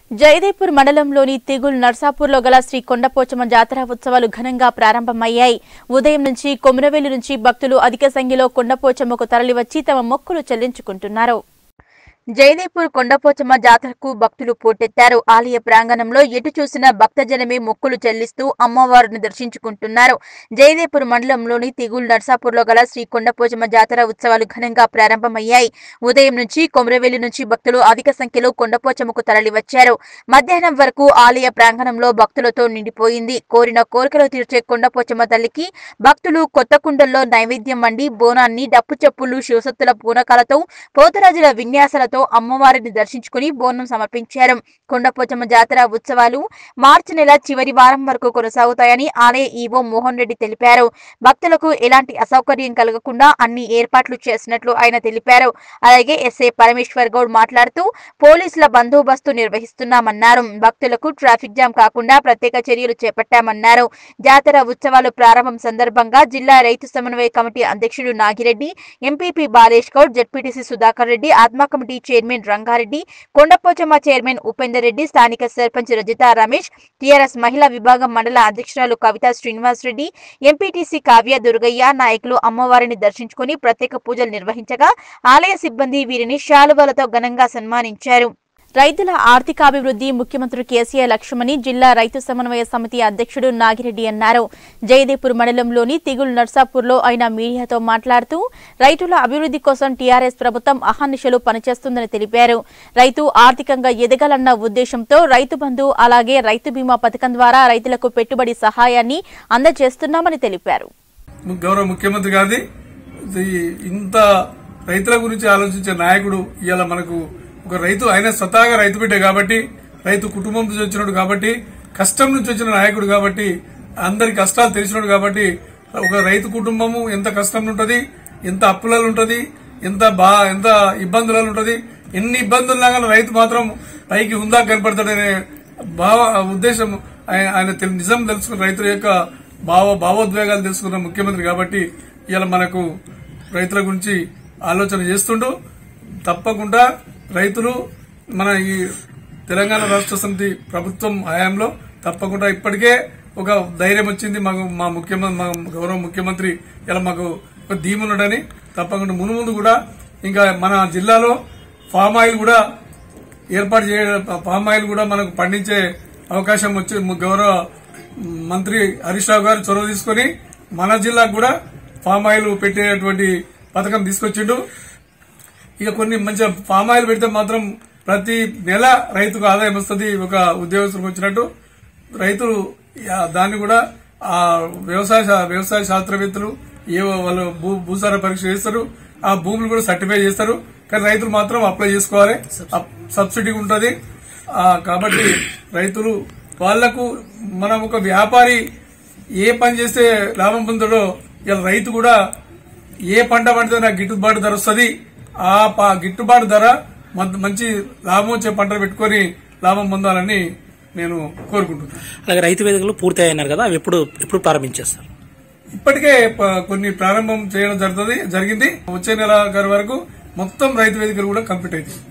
జయదేపూర్ మండలంలోని తిగుల్ నర్సాపూర్లో గల శ్రీ కొండపోచమ్మ జాతర ఉత్సవాలు ఘనంగా ప్రారంభమయ్యాయి ఉదయం నుంచి కొమురవెల్లి నుంచి భక్తులు అధిక సంఖ్యలో కొండపోచమ్మకు తరలివచ్చి తమ మొక్కులు చెల్లించుకుంటున్నారు జయదేపూర్ కొండపోచమ్మ జాతరకు భక్తులు పోటెత్తారు ఆలయ ప్రాంగణంలో ఎటు చూసినా భక్తజనమే మొక్కులు చెల్లిస్తూ అమ్మవారిని దర్శించుకుంటున్నారు జయదేపూర్ మండలంలోని తిగుల్ నర్సాపూర్లో గల శ్రీ కొండపోచమ్మ జాతర ఉత్సవాలు ఘనంగా ప్రారంభమయ్యాయి ఉదయం నుంచి కొమరవెల్లి నుంచి భక్తులు అధిక సంఖ్యలో కొండపోచమ్మకు తరలివచ్చారు మధ్యాహ్నం వరకు ఆలయ ప్రాంగణంలో భక్తులతో నిండిపోయింది కోరిన కోరికలు తీర్చే కొండపోచమ్మ తల్లికి భక్తులు కొత్త కుండల్లో నైవేద్యం వండి బోనాన్ని డప్పు చెప్పులు శివసత్తుల పూనకాలతో పోతరాజుల విన్యాసాలతో అమ్మవారిని దర్శించుకుని బోనం సమర్పించారు కొండపోచమ్మ జాతర ఉత్సవాలు మార్చి నెల చివరి వారం వరకు కొనసాగుతాయని ఆలయ ఈవో మోహన్ రెడ్డి తెలిపారు భక్తులకు ఎలాంటి అసౌకర్యం కలగకుండా అన్ని ఏర్పాట్లు చేసినట్లు ఆయన తెలిపారు అలాగే ఎస్ఐ పరమేశ్వర్ గౌడ్ మాట్లాడుతూ పోలీసుల బందోబస్తు నిర్వహిస్తున్నామన్నారు భక్తులకు ట్రాఫిక్ జామ్ కాకుండా ప్రత్యేక చర్యలు చేపట్టామన్నారు జాతర ఉత్సవాలు ప్రారంభం సందర్భంగా జిల్లా రైతు సమన్వయ కమిటీ అధ్యక్షుడు నాగిరెడ్డి ఎంపీపీ బాలేష్ గౌడ్ జడ్పీటీసీ సుధాకర్ రెడ్డి ఆత్మా committee chairman Rangareddy Kondapochamma chairman Upender Reddy స్థానిక సర్పంచ్ రజితా రమేష్ టీఆర్ఎస్ మహిళా విభాగం మండల అధ్యక్షురాలు కవిత శ్రీనివాస్ రెడ్డి ఎంపీటీసీ కావ్య దుర్గయ్య నాయకులు అమ్మవారిని దర్శించుకుని ప్రత్యేక పూజలు నిర్వహించగా ఆలయ సిబ్బంది వీరిని శాలువలతో ఘనంగా సన్మానించారు రైతుల ఆర్థికాభివృద్ధి ముఖ్యమంత్రి కేసీఆర్ లక్ష్యమని జిల్లా రైతు సమన్వయ సమితి అధ్యక్షుడు నాగిరెడ్డి అన్నారు జయదేపూర్ మండలంలోని తిగుల్ నర్సాపూర్లో ఆయన మీడియాతో మాట్లాడుతూ రైతుల అభివృద్ధి కోసం టీఆర్ఎస్ ప్రభుత్వం అహర్నిశలు పనిచేస్తుందని తెలిపారు రైతు ఆర్థికంగా ఎదగాలన్న ఉద్దేశంతో రైతు బంధు అలాగే రైతు బీమా పథకం ద్వారా రైతులకు పెట్టుబడి సహాయాన్ని అందజేస్తున్నామని తెలిపారు గౌరవ ముఖ్యమంత్రి గారిది ఇది ఇంత రైతుల గురించి ఆలోచించే నాయకుడు ఇవాళ మనకు ఒక రైతు ఆయన స్వతహాగా రైతు బిడ్డ కాబట్టి రైతు కుటుంబం నుంచి వచ్చినాడు కాబట్టి కష్టం నుంచి వచ్చిన నాయకుడు కాబట్టి అందరి కష్టాలు తెలిసినాడు కాబట్టి ఒక రైతు కుటుంబము ఎంత కష్టం ఉంటది ఎంత అప్పులలో ఉంటది ఎంత బా ఎంత ఇబ్బందులలో ఉంటది ఎన్ని ఇబ్బందులు కానీ రైతు మాత్రం పైకి ఉందా కనపడతాడనే భావ ఉద్దేశం ఆయన ఆయన తెలు- నిజం తెలుసుకున్న రైతుల యొక్క భావ భావోద్వేగాలు తెలుసుకున్న ముఖ్యమంత్రి కాబట్టి ఇవాళ మనకు రైతుల గురించి ఆలోచన చేస్తుంటూ తప్పకుండా రైతులు మన ఈ తెలంగాణ రాష్ట్ర సమితి ప్రభుత్వం హయాంలో తప్పకుండా ఇప్పటికే ఒక ధైర్యం వచ్చింది మాకు మా ముఖ్యమంత్రి మా గౌరవ ముఖ్యమంత్రి ఇలా మాకు ఒక ధీమునుడని తప్పకుండా మును ముందు కూడా ఇంకా మన జిల్లాలో ఫామ్ ఆయిల్ కూడా ఏర్పాటు చేయడం పామ్ ఆయిల్ కూడా మనకు పండించే అవకాశం వచ్చి ము- గౌరవ మంత్రి హరీష్ రావు గారు చొరవ తీసుకుని మన జిల్లాకు కూడా ఫామ్ ఆయిల్ పెట్టేటువంటి పథకం తీసుకొచ్చిండు ఇక కొన్ని మంచి ఫామ్ ఆయిల్ పెడితే మాత్రం ప్రతి నెల రైతుకు ఆదాయం వస్తుంది ఒక ఉద్యోగస్తులకు వచ్చినట్టు రైతులు ఆ, దాన్ని కూడా ఆ వ్యవసాయ శా- వ్యవసాయ శాస్త్రవేత్తలు ఏ వాళ్ళు భూ- భూసార పరీక్ష చేస్తారు ఆ భూములు కూడా సర్టిఫై చేస్తారు కానీ రైతులు మాత్రం అప్లై చేసుకోవాలి అప్- సబ్సిడీ ఉంటుంది ఆ, కాబట్టి రైతులు వాళ్లకు మనం ఒక వ్యాపారి ఏ పని చేస్తే లాభం పొందడో ఇలా రైతు కూడా ఏ పంట పండితే నాకు గిట్టుబాటు ధర వస్తుంది ఆ ప- గిట్టుబాటు ధర మం- మంచి లాభం వచ్చే పంటలు పెట్టుకొని లాభం పొందాలని నేను కోరుకుంటున్నాను అలాగే రైతు వేదికలు పూర్తయ్యన్నారు కదా అవి ఎప్పుడు ఎప్పుడు ప్రారంభించేస్తారు ఇప్పటికే ప- కొన్ని ప్రారంభం చేయడం జరుగుతుంది జరిగింది వచ్చే నెల గారి వరకు మొత్తం రైతు వేదికలు కూడా కంప్లీట్ అవుతాయి